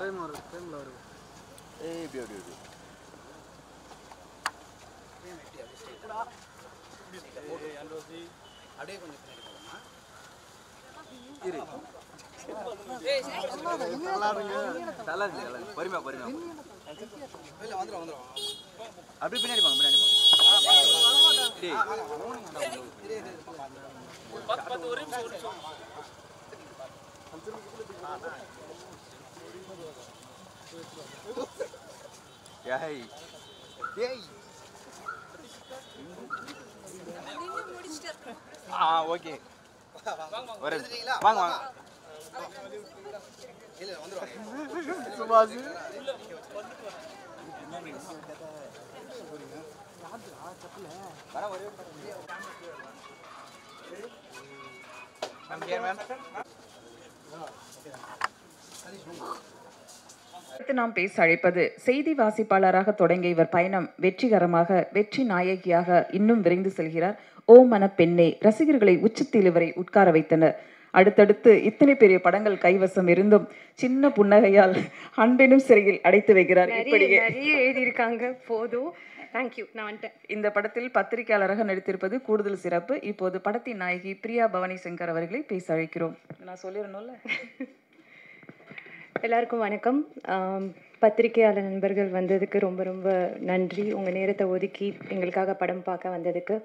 Frame வரும் ஃப்ரேமில் வரும் ஏய் இப்படி அப்படி அப்படி அப்படியே கொஞ்சம் பின்னாடி போகலாமா நல்லா இருக்கு நல்லா இருக்கு பொறுமையா பொறுமையா இல்லை வந்துடும் வந்துடும் அப்படியே பின்னாடி போங்க பின்னாடி போங்க டேய் ஏய் ஏய் ஆ ஓகே ஒரு எடுத்துட்டீங்களா? வாங்க வாங்க இல்லை வந்துடும் சுபாஷ் வர ஒரே மேம் கேர் மேம் அடுத்து நாம் பேச அழைப்பது செய்தி வாசிப்பாளராக தொடங்கிய இவர் பயணம் வெற்றிகரமாக வெற்றி நாயகியாக இன்னும் விரைந்து செல்கிறார் ஓ மன பெண்ணே ரசிகர்களை உச்சத்தில் இவரை உட்கார வைத்தனர் அடுத்தடுத்து இத்தனை பெரிய படங்கள் கைவசம் இருந்தும் சின்ன புன்னகையால் அன்பெனும் சிறையில் அடைத்து வைக்கிறார் நிறைய இப்படியே நிறைய எழுதியிருக்காங்க போதும் தேங்க்யூ நான் வந்துட்டேன் இந்த படத்தில் பத்திரிகையாளராக நடித்திருப்பது கூடுதல் சிறப்பு இப்போது படத்தின் நாயகி பிரியா பவானி சங்கர் அவர்களை பேச அழைக்கிறோம் நான் சொல்லிடணும்ல எல்லாருக்கும் வணக்கம் ஆம், பத்திரிகையாளர் நண்பர்கள் வந்ததுக்கு ரொம்ப ரொம்ப நன்றி உங்கள் நேரத்தை ஒதுக்கி எங்களுக்காக படம் பார்க்க வந்ததுக்கு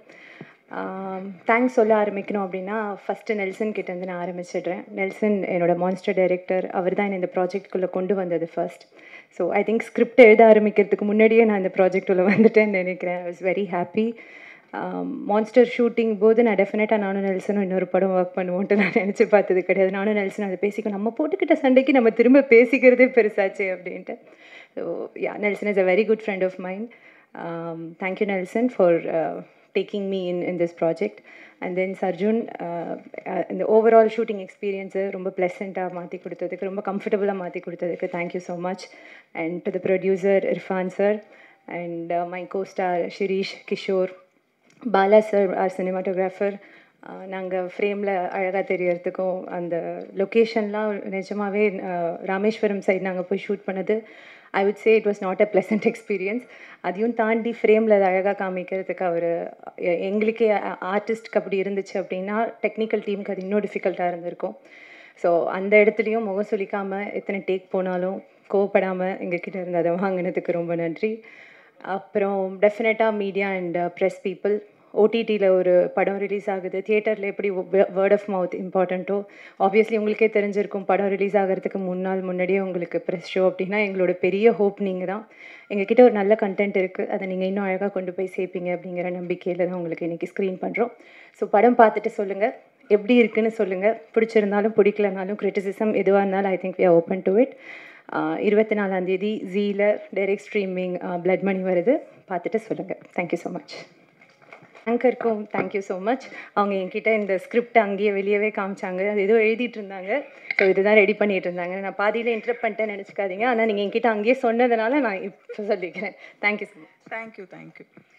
தேங்க்ஸ் சொல்ல ஆரம்பிக்கணும் அப்படின்னா ஃபஸ்ட்டு நெல்சன் கிட்டேருந்து நான் ஆரம்பிச்சிடுறேன் நெல்சன் என்னோட மான்ஸ்டர் டைரக்டர் அவர் தான் இந்த ப்ராஜெக்ட்குள்ளே கொண்டு வந்தது first so I think script எழுத ஆரம்பிக்கிறதுக்கு முன்னாடியே நான் இந்த ப்ராஜெக்ட் உள்ள வந்துட்டேன்னு நினைக்கிறேன் I was very happy monster shooting போது நான் டெஃபினட்டாக நானும் நெல்சனும் இன்னொரு படம் ஒர்க் பண்ணுவோன்ட்டு நான் நினச்சி பார்த்தது கிடையாது நானும் நெல்சன் அதை பேசிக்கோ நம்ம போட்டுக்கிட்ட சண்டைக்கு நம்ம திரும்ப பேசிக்கிறதே பெருசாச்சு அப்படின்ட்டு so ya Nelson is a very good friend of mind thank you Nelson for taking me in in this project and then Sarjun இந்த ஓவரால் ஷூட்டிங் எக்ஸ்பீரியன்ஸை ரொம்ப ப்ளசண்ட்டாக மாற்றி கொடுத்ததுக்கு ரொம்ப கம்ஃபர்டபுளாக மாற்றி கொடுத்ததுக்கு thank you so much and to the producer Irfan sir and my costar Shirish Kishore Bala sir our cinematographer நாங்கள் ஃப்ரேமில் அழகாக தெரியறதுக்கும் அந்த லொக்கேஷன்லாம் நிஜமாகவே ராமேஸ்வரம் சைடு நாங்கள் போய் ஷூட் பண்ணது I would say it was not a pleasant experience அதையும் தாண்டி ஃப்ரேமில் அதை அழகாக காமிக்கிறதுக்கு அவர் எங்களுக்கே ஆர்டிஸ்ட்க்கு அப்படி இருந்துச்சு அப்படின்னா டெக்னிக்கல் டீமுக்கு அது இன்னும் டிஃபிகல்ட்டாக இருந்திருக்கும் ஸோ அந்த இடத்துலையும் முகம் சுளிக்காமல் எத்தனை டேக் போனாலும் கோவப்படாமல் எங்ககிட்ட இருந்து அதை வாங்கினதுக்கு ரொம்ப நன்றி அப்புறம் டெஃபினட்டாக மீடியா அண்ட் ப்ரெஸ் பீப்புள் ஓடிடியில் ஒரு படம் ரிலீஸ் ஆகுது தியேட்டரில் எப்படி வேர்ட் ஆஃப் மவுத் இம்பார்ட்டண்ட்டோ ஆப்வியஸ்லி உங்களுக்கே தெரிஞ்சிருக்கும் படம் ரிலீஸ் ஆகிறதுக்கு முன்னாள் முன்னாடியே உங்களுக்கு ப்ரெஸ் ஷோ அப்படின்னா எங்களோட பெரிய ஹோப் நீங்கள் தான் எங்ககிட்ட ஒரு நல்ல கண்டென்ட் இருக்குது அதை நீங்கள் இன்னும் அழகாக கொண்டு போய் சேர்ப்பீங்க அப்படிங்கிற நம்பிக்கையில் தான் உங்களுக்கு இன்றைக்கி ஸ்க்ரீன் பண்ணுறோம் ஸோ படம் பார்த்துட்டு சொல்லுங்கள் எப்படி இருக்குன்னு சொல்லுங்கள் பிடிச்சிருந்தாலும் பிடிக்கலனாலும் கிரிட்டிசிசம் எதுவாக இருந்தாலும் I think we are open to it இருபத்தி நாலாந்தேதி ஜீல டைரக்ட் ஸ்ட்ரீமிங் பிளட் மணி வருது பார்த்துட்டு சொல்லுங்கள் தேங்க்யூ ஸோ மச் ஆங்கருக்கும் தேங்க்யூ ஸோ மச் அவங்க என்கிட்ட இந்த ஸ்கிரிப்ட் அங்கேயே வெளியவே காமிச்சாங்க அது ஏதோ எழுதிட்டு இருந்தாங்க ஸோ இதுதான் ரெடி பண்ணிட்டு இருந்தாங்க நான் பாதியில் இன்டர்ப்ட் பண்ணிட்டேன்னு நினச்சிக்காதீங்க ஆனால் நீங்கள் என்கிட்ட அங்கேயே சொன்னதுனால நான் இப்போ சொல்லிக்கிறேன் thank you so much thank you thank you